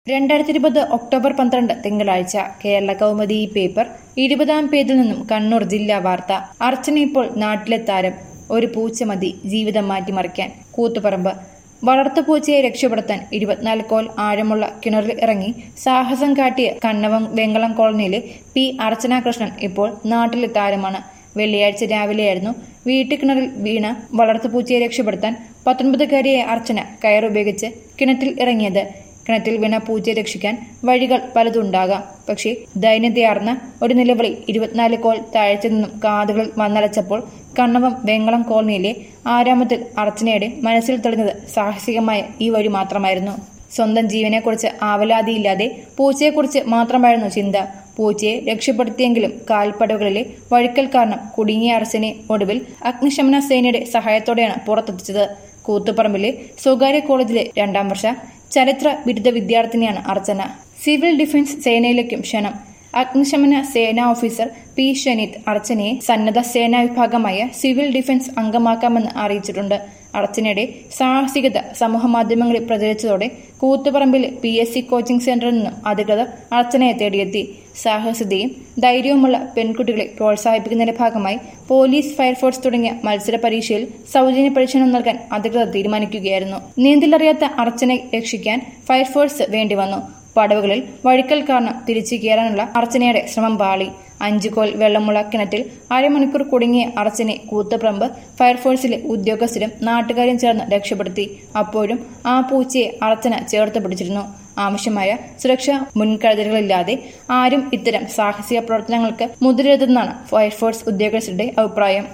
രണ്ടായിരത്തി ഇരുപത് ഒക്ടോബർ പന്ത്രണ്ട് തിങ്കളാഴ്ച കേരള കൗമുദി ഈ പേപ്പർ ഇരുപതാം പേജിൽ നിന്നും കണ്ണൂർ ജില്ലാ വാർത്ത അർച്ചന ഇപ്പോൾ നാട്ടിലെ താരം ഒരു പൂച്ച മതി ജീവിതം മാറ്റിമറിക്കാൻ കൂത്തുപറമ്പ് വളർത്തുപൂച്ചയെ രക്ഷപ്പെടുത്താൻ ഇരുപത്തിനാല് കോൽ ആഴമുള്ള കിണറിൽ ഇറങ്ങി സാഹസം കാട്ടിയ കണ്ണവം വെങ്കളം കോളനിയിലെ പി അർച്ചന കൃഷ്ണൻ ഇപ്പോൾ നാട്ടിലെ താരമാണ് വെള്ളിയാഴ്ച രാവിലെയായിരുന്നു വീട്ടുകിണറിൽ വീണ വളർത്തുപൂച്ചയെ രക്ഷപ്പെടുത്താൻ പത്തൊൻപതുകാരിയായ അർച്ചന കയറുപയോഗിച്ച് കിണറ്റിൽ ഇറങ്ങിയത് കിണറ്റിൽ വീണ പൂച്ചയെ രക്ഷിക്കാൻ വഴികൾ പലതുണ്ടാകാം പക്ഷേ ദൈന്യതയാർന്ന ഒരു നിലവിളി ഇരുപത്തിനാല് കോൽ താഴ്ച നിന്നും കാതുകളിൽ വന്നലച്ചപ്പോൾ കണ്ണവം വെങ്ങളം കോളനിയിലെ ആരാമത്തിൽ അർച്ചനയുടെ മനസ്സിൽ തെളിഞ്ഞത് സാഹസികമായ ഈ വഴി മാത്രമായിരുന്നു സ്വന്തം ജീവനെക്കുറിച്ച് ആവലാതിയില്ലാതെ പൂച്ചയെക്കുറിച്ച് മാത്രമായിരുന്നു ചിന്ത പൂച്ചയെ രക്ഷപ്പെടുത്തിയെങ്കിലും കാൽപ്പടവുകളിലെ വഴിക്കൽ കാരണം കുടുങ്ങിയ അർച്ചനെ ഒടുവിൽ അഗ്നിശമന സേനയുടെ സഹായത്തോടെയാണ് പുറത്തെത്തിച്ചത് കൂത്തുപറമ്പിലെ സ്വകാര്യ കോളേജിലെ രണ്ടാം വർഷ ചരിത്ര ബിരുദ വിദ്യാർത്ഥിനിയാണ് അർച്ചന സിവിൽ ഡിഫൻസ് സേനയിലേക്കും ക്ഷണം അഗ്നിശമന സേനാ ഓഫീസർ പി ഷനീത് അർച്ചനയെ സന്നദ്ധ സേനാ വിഭാഗമായ സിവിൽ ഡിഫൻസ് അംഗമാക്കാമെന്ന് അറിയിച്ചിട്ടുണ്ട് അർച്ചനയുടെ സാഹസികത സമൂഹമാധ്യമങ്ങളിൽ പ്രചരിച്ചതോടെ കൂത്തുപറമ്പിലെ പി എസ് സി കോച്ചിംഗ് സെന്ററിൽ നിന്നും അധികൃതർ അർച്ചനയെ തേടിയെത്തി സാഹസികതയും ധൈര്യവുമുള്ള പെൺകുട്ടികളെ പ്രോത്സാഹിപ്പിക്കുന്നതിന്റെ ഭാഗമായി പോലീസ് ഫയർഫോഴ്സ് തുടങ്ങിയ മത്സര പരീക്ഷയിൽ സൗജന്യ പരിശീലനം നൽകാൻ അധികൃതർ തീരുമാനിക്കുകയായിരുന്നു നീന്തലറിയാത്ത അർച്ചനയെ രക്ഷിക്കാൻ ഫയർഫോഴ്സ് വേണ്ടിവന്നു പടവുകളിൽ വഴിക്കൽ കാരണം തിരിച്ചു കയറാനുള്ള അർച്ചനയുടെ ശ്രമം പാളി അഞ്ചു കോൽ വെള്ളമുള്ള കിണറ്റിൽ അരമണിക്കൂർ കുടുങ്ങിയ അർച്ചനെ കൂത്തുപറമ്പ് ഫയർഫോഴ്സിലെ ഉദ്യോഗസ്ഥരും നാട്ടുകാരും ചേർന്ന് രക്ഷപ്പെടുത്തി അപ്പോഴും ആ പൂച്ചയെ അർച്ചന ചേർത്ത് പിടിച്ചിരുന്നു ആവശ്യമായ സുരക്ഷാ മുൻകരുതലുകളില്ലാതെ ആരും ഇത്തരം സാഹസിക പ്രവർത്തനങ്ങൾക്ക് മുതിരരുതെന്നാണ് ഫയർഫോഴ്സ് ഉദ്യോഗസ്ഥരുടെ അഭിപ്രായം